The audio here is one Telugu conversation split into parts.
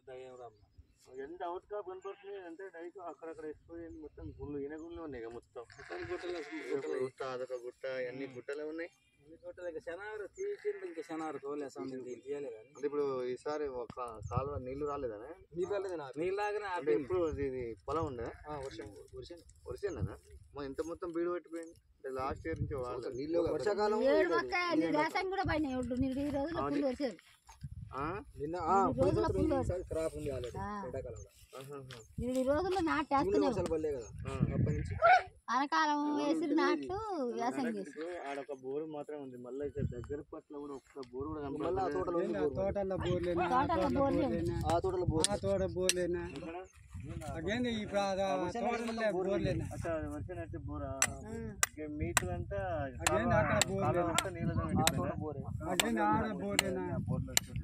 దయ్యం రమ్మ ఎంత అవుట్ కా కనపడుతుంది అంటే డైరెక్ట్ అక్కడక్కడ ఎక్స్పోజ్ మొత్తం గుళ్ళు ఈయన గుళ్ళు ఉన్నాయి ఇక మొత్తం మొత్తం గుట్టలు ఒక గుట్ట అదొక గుట్ట అన్ని గుట్టలే ఉన్నాయి గుట్టలు ఇంకా శనారు తీసిండు ఇంకా శనారు తోలేసాం నేను దీన్ని తీయలే కానీ అంటే ఇప్పుడు ఈసారి ఒక కాలువ నీళ్లు రాలేదనే నీళ్ళలాగానే అంటే ఇప్పుడు ఇది పొలం ఉందా వర్షం వర్షం వరిసేనా మా ఇంత మొత్తం బీడు పట్టిపోయింది అంటే లాస్ట్ ఇయర్ నుంచి వాడలేదు వర్షాకాలం ఏడు వస్తాయి నీ రేషన్ కూడా పైన ఒడ్డు నీడు ఈ రోజుల్లో ఫుల్ వచ్చేది ఆ? నిన్న ఈ రోజుల్లో ఫుల్ వచ్చేది. క్రాప్ ఉంది ఆల్రెడీ ఆ. ఎండాకాలంలో ఆహాహా. నీడు ఈ రోజుల్లో నాటేస్తున్నావు వర్షాలు పడలే కదా ఆ. అప్పటి నుంచి అనకాలం వేసి నాట్లు వ్యవసాయం చేసి ఇప్పుడు ఆడొక బోరు మాత్రమే ఉంది మళ్ళీ ఇక్కడ దగ్గర పట్ల కూడా ఒక్క బోరు కూడా మళ్ళీ ఆ కనపడలేదు. తోటలో ఉంది బోరు. తోటల్లో బోర్లేనా తోటలో బోర్లే ఉంది. ఆ తోటలో బోరు ఆ తోట బోర్లేనా ఇక్కడ? అదేంది ఇప్పుడు ఆ తోటలే బోర్లేనా అచ్చా, అది వర్షం అయితే బోరా ఆ. ఇక మీటర్ అంతా అదేంది అక్కడ బోర్లు? కాలువ అంతా నీళ్ళతో నిండిపోయిందా? బోరే అదేంది ఆడ బోర్లేనా బోర్లు వస్తుంది.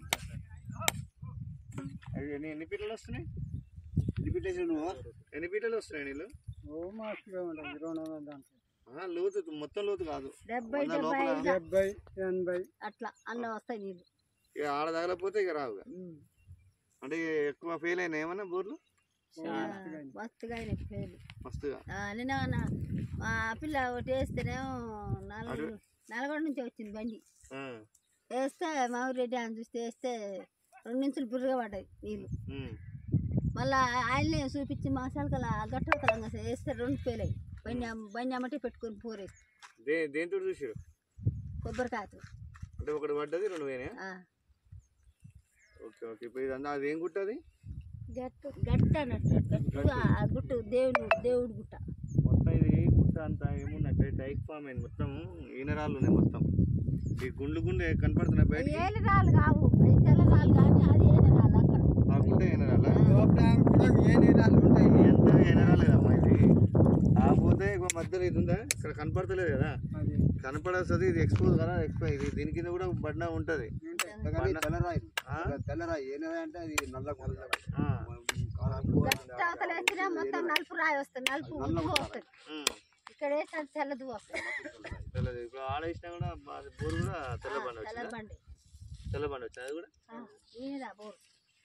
అవి ఎన్ని ఎన్ని పీటలు వస్తున్నాయి ఎన్ని పీటలు నువ్వు ఎన్ని పీటలు వస్తున్నాయి నీళ్ళు ఓ మాస్గా ఉంటుంది రెండు వందల దాంట్లో ఆ, లోతు మొత్తం లోతు కాదు డెబ్బై వంద డెబ్బై లోపల. ఐదు డెబ్బై ఎనభై అట్లా అందులో వస్తాయి నీళ్ళు ఇక ఆడ తగలపోతే ఇక రావు ఇక. ఉమ్. అంటే ఎక్కువ ఫెయిల్ అయినా ఏమన్నా బోర్లు మస్తుగా అయినాయి పేర్లు మస్తుగా ఆ, నిన్న నా- మా పిల్ల ఒకటి వేస్తేనేమో నలుగురు నల్గొండ నుంచి వచ్చింది బండి ఆ, వేస్తే మా ఊరెడ్డి అని చూస్తే వేస్తే రెండు నిమిషాలు బుర్రగా పడ్డాయి నీళ్ళు ఉమ్. మళ్ళా ఆయన్ని చూపించి మసాలకల గట్టకలంగా వేస్తే రెండు పేలాయి బండి అమ్మ- బండి అమ్మటే పెట్టుకొని పోరేసి దే దేంతో చూసారు కొబ్బరికాయతో అంటే ఒకటి పడ్డది రెండు పోయినాయి ఆ. ఓకే ఓకే ఇప్పుడు ఇదంతా అది ఏం గుట్టది గట్టు గట్ట అన్నట్టు గట్టు ఆ గుట్టు దేవుడు దేవుడు గుట్ట మొత్తం ఇది గుట్ట అంతా ఏముందంటే డైక్ ఫామ్ అయింది మొత్తం ఈనరాళ్ళు ఉన్నాయి మొత్తం ఈ గుండ్లు గుండె కనపడుతున్నాయి బయట ఏలి రాళ్ళు కావు అది తెల్ల రాళ్ళు కానీ అది ఏలి రాళ్ళు అక్కడ ఆ గుంట ఈనరాలా లోపల కూడా ఏ నీళ్ళు ఉంటాయి ఎంత ఈనరాలేదమ్మా ఇది కాకపోతే ఇగో మధ్యలో ఇది ఉందా ఇక్కడ కనపడతలేదు కదా అది కనపడేస్తుంది ఇది ఎక్స్పోజ్ కదా ఎక్స్పో ఇది దీని కింద కూడా బండ ఉంటది తెల్లరాయి ఆ? తెల్లరాయి ఏనాయి అంటే అది నల్ల ఆ. గట్ట అవతల వేసినా మొత్తం నలుపు రాయి వస్తుంది నలుపు ఉప్పు వస్తుంది ఉమ్. ఇక్కడ వేస్తే అది తెల్లది వస్తుంది తెల్లది ఇప్పుడు ఆడేసినా కూడా అది బోరు కూడా తెల్ల బండ తెల్ల వచ్చిందా బండి తెల్ల బండ వచ్చింది అది కూడా ఈయనదా బోరు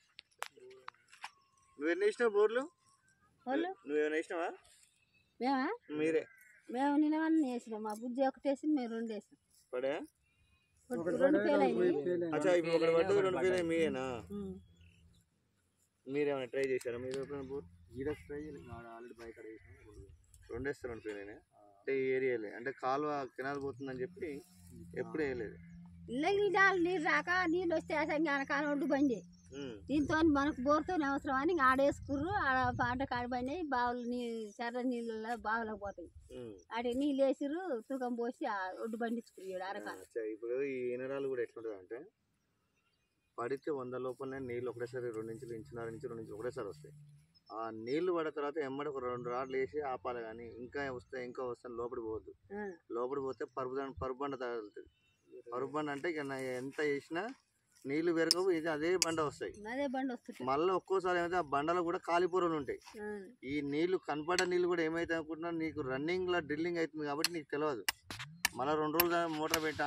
నువ్వు ఎన్ని వేసినావు బోర్లు వాళ్ళు నువ్వేమైనా వేసినావా మేమా మీరే మేము నిన్నవన్నీ వేసినాం మా బుజ్జి ఒకటి వేసి మేము రెండు వేసినాం పడే ఒకటి రెండు ఫెయిల్ అయినాయి అచ్చా ఇప్పుడు ఒకటి పడ్డది రెండు పేరు మీరేనా మీరేమైనా ట్రై చేశారా మీరు ఎప్పుడైనా బోర్ ఈడ ట్రై చేయలేదు ఆల్రెడీ బైక్ అక్కడ వేసిన రెండు వేస్తారు రెండు పేరు అంటే ఈ ఏరియాలే అంటే కాలువ కెనాల్ పోతుందని చెప్పి ఎప్పుడు వేయలేదు ఇళ్ళ నీళ్ళు నీళ్ళు రాక నీళ్ళు వస్తే సంజ్ఞానకాలం ఒడ్డు బండి ఉమ్. దీంతో మనకు బోర్తో అవసరం అని ఇంకా ఆడేసుకుర్రు ఆడ పంట కాడిపోయినాయి బావులు నీ చర్ర నీళ్ళలో బావులకు పోతాయి ఉమ్. ఆడ నీళ్ళు వేసిర్రు తూకం పోసి ఆ ఒడ్డు బండించుకురు అరకాల అచ్చా ఇప్పుడు ఈ ఈనరాలు కూడా ఎట్లుంటుంది అంటే పడితే వంద లోపలనే నీళ్ళు ఒకటేసారి రెండు ఇంచులు ఇంచున్నర నుంచి రెండు ఇంచులు ఒకటేసారి వస్తాయి ఆ నీళ్లు పడిన తర్వాత ఎమ్మడి ఒక రెండు రాడ్లు వేసి ఆపాలి కానీ ఇంకా వస్తాయి ఇంకా వస్తాయి లోపలికి పోవద్దు లోపలికి పోతే పరుపు దండ పరుపు బండ తగులుతుంది పరుపు బండ అంటే ఇక నా ఎంత వేసినా నీళ్లు పెరగవు ఇది అదే బండ వస్తాయి అదే బండి వస్తుంది మళ్ళీ ఒక్కోసారి ఏమైతే ఆ బండలో కూడా కాలిపూరలు ఉంటాయి ఈ నీళ్లు కనపడ్డ నీళ్ళు కూడా ఏమైతే అనుకుంటున్నా నీకు రన్నింగ్ లో డ్రిల్లింగ్ అవుతుంది కాబట్టి నీకు తెలియదు మళ్ళీ రెండు రోజులు మోటార్ పెట్టా